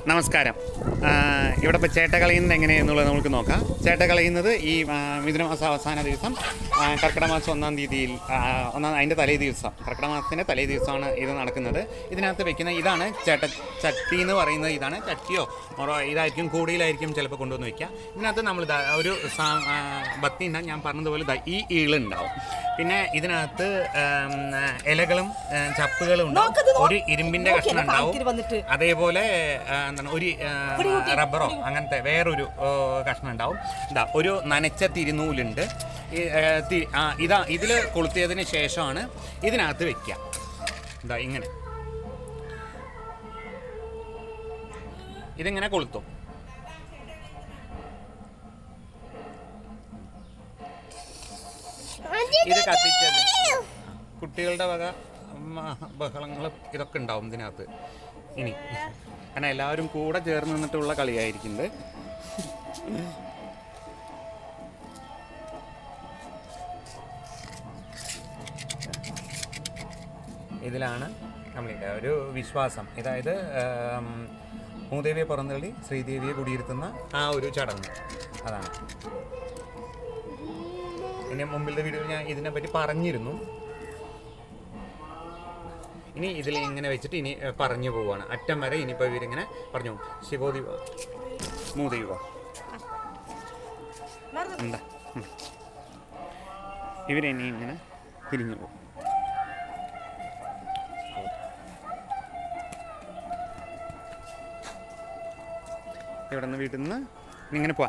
നമസ്കാരം ആ, ഇവിടെ ഇപ്പോൾ ചേട്ട കളയുന്നത് എങ്ങനെയെന്നുള്ളത് നമുക്ക് നോക്കാം ചേട്ട കളയുന്നത് ഈ ആ, മിഥുനമാസ അവസാന ദിവസം ആ, കർക്കിടക മാസം ഒന്നാം തീയതിയിൽ ആ, ഒന്നാം അതിൻ്റെ തലേ ദിവസം കർക്കിടക മാസത്തിൻ്റെ തലേ ദിവസമാണ് ഇത് നടക്കുന്നത് ഇതിനകത്ത് വെക്കുന്ന ഇതാണ് ചേട്ട ചട്ടി എന്ന് പറയുന്നത് ഇതാണ് ചട്ടിയോ മൊറോ ഇതായിരിക്കും കൂടിയിലായിരിക്കും ചിലപ്പോൾ കൊണ്ടുവന്ന് വെക്കുക ഇതിനകത്ത് നമ്മൾ ദാ ഒരു സാ ആ, ബത്തി ഉണ്ടാകും ഞാൻ പറഞ്ഞതുപോലെ ദാ ഈ ഈളുണ്ടാവും പിന്നെ ഇതിനകത്ത് ആം, ഇലകളും ആ, ചപ്പുകളും ഉണ്ടാവും നോക്കത് നോ- ഒരു ഇരുമ്പിൻ്റെ നോക്കിയേ, കഷ്ണം ഉണ്ടാവും കാണിക്കല് വന്നിട്ട്. അതേപോലെ ആ, എന്താണ് ഒരു ആ, റബ്ബറോ അങ്ങനത്തെ വേറൊരു ഓ, കഷ്ണം ഉണ്ടാവും ഇതാ ഒരു നനച്ച തിരുനൂലുണ്ട് ഈ, ആ, തി- ആ, ഇതാ ഇതിൽ കൊളുത്തിയതിന് ശേഷമാണ് ഇതിനകത്ത് വെക്കുക ഇതാ ഇങ്ങനെ ഇതിങ്ങനെ കൊളുത്തും ഇത് കത്തിച്ചത് കുട്ടികളുടെ വക ബഹളങ്ങൾ ഇതൊക്കെ ഉണ്ടാവും ഇതിനകത്ത് ഇനി കാരണം എല്ലാവരും കൂടെ ചേർന്ന് നിന്നിട്ടുള്ള കളിയായിരിക്കുന്നത് ഇതിലാണ് നമ്മളുടെ ഒരു വിശ്വാസം അതായത് ആം, മൂദേവിയെ പുറന്തള്ളി ശ്രീദേവിയെ കുടിയിരുത്തുന്ന ആ ഒരു ചടങ്ങ് അതാണ് ഇനി മുമ്പിലത്തെ വീഡിയോയിൽ ഞാൻ ഇതിനെപ്പറ്റി പറഞ്ഞിരുന്നു ഇനി ഇതിൽ ഇങ്ങനെ വെച്ചിട്ട് ഇനി ഏ, പറഞ്ഞു പോവാണ് അറ്റം വരെ ഇനിയിപ്പോൾ ഇവരിങ്ങനെ പറഞ്ഞു ശിവോദിവ മൂദിവ എന്താ ഉം. ഇവരിനി ഇങ്ങനെ തിരിഞ്ഞു പോകും ഇവിടെ നിന്ന് വീട്ടിൽ നിന്ന് ഇങ്ങനെ പോവാം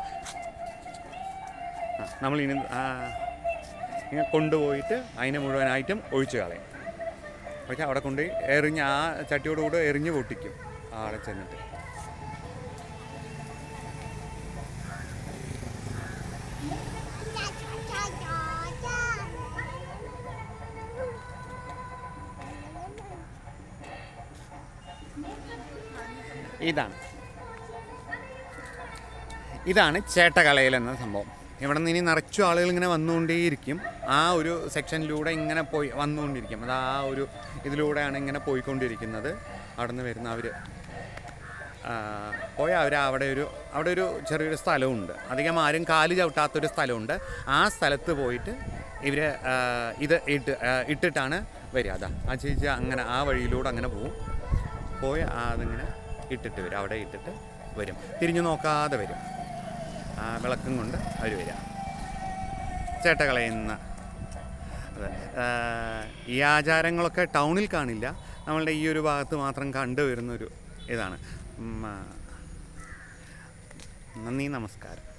ആ, നമ്മളിനി ആ, ഇങ്ങനെ കൊണ്ടുപോയിട്ട് അതിനെ മുഴുവനായിട്ടും ഒഴിച്ചു കളയും പക്ഷെ അവിടെ കൊണ്ട് എറിഞ്ഞ് ആ ചട്ടിയോടുകൂടെ എറിഞ്ഞ് പൊട്ടിക്കും ആളെ ചെന്നിട്ട് ഇതാണ് ഇതാണ് ചേട്ടകളയിൽ എന്ന സംഭവം ഇവിടെ നിന്ന് ഇനി നിറച്ചു ആളുകൾ ഇങ്ങനെ വന്നുകൊണ്ടേയിരിക്കും ആ ഒരു സെക്ഷനിലൂടെ ഇങ്ങനെ പോയി വന്നുകൊണ്ടിരിക്കും അത് ആ ഒരു ഇതിലൂടെയാണ് ഇങ്ങനെ പോയിക്കൊണ്ടിരിക്കുന്നത് അവിടെ നിന്ന് വരുന്ന അവർ പോയ അവർ അവിടെ ഒരു അവിടെ ഒരു ചെറിയൊരു സ്ഥലമുണ്ട് അധികം ആരും കാല് ചവിട്ടാത്തൊരു സ്ഥലമുണ്ട് ആ സ്ഥലത്ത് പോയിട്ട് ഇവർ ഇത് ഇട്ട് ആ, ഇട്ടിട്ടാണ് വരിക അതാ ആ ചേച്ചി അങ്ങനെ ആ വഴിയിലൂടെ അങ്ങനെ പോകും പോയി ആ അതിങ്ങനെ ഇട്ടിട്ട് വരും അവിടെ ഇട്ടിട്ട് വരും തിരിഞ്ഞു നോക്കാതെ വരും ആ വിളക്കും കൊണ്ട് അവർ വരിക ചേട്ട കളയുന്ന അതെ ആ, ഈ ആചാരങ്ങളൊക്കെ ടൗണിൽ കാണില്ല നമ്മളുടെ ഈ ഒരു ഭാഗത്ത് മാത്രം കണ്ടുവരുന്നൊരു ഇതാണ് ഉം, ആ. നന്ദി നമസ്കാരം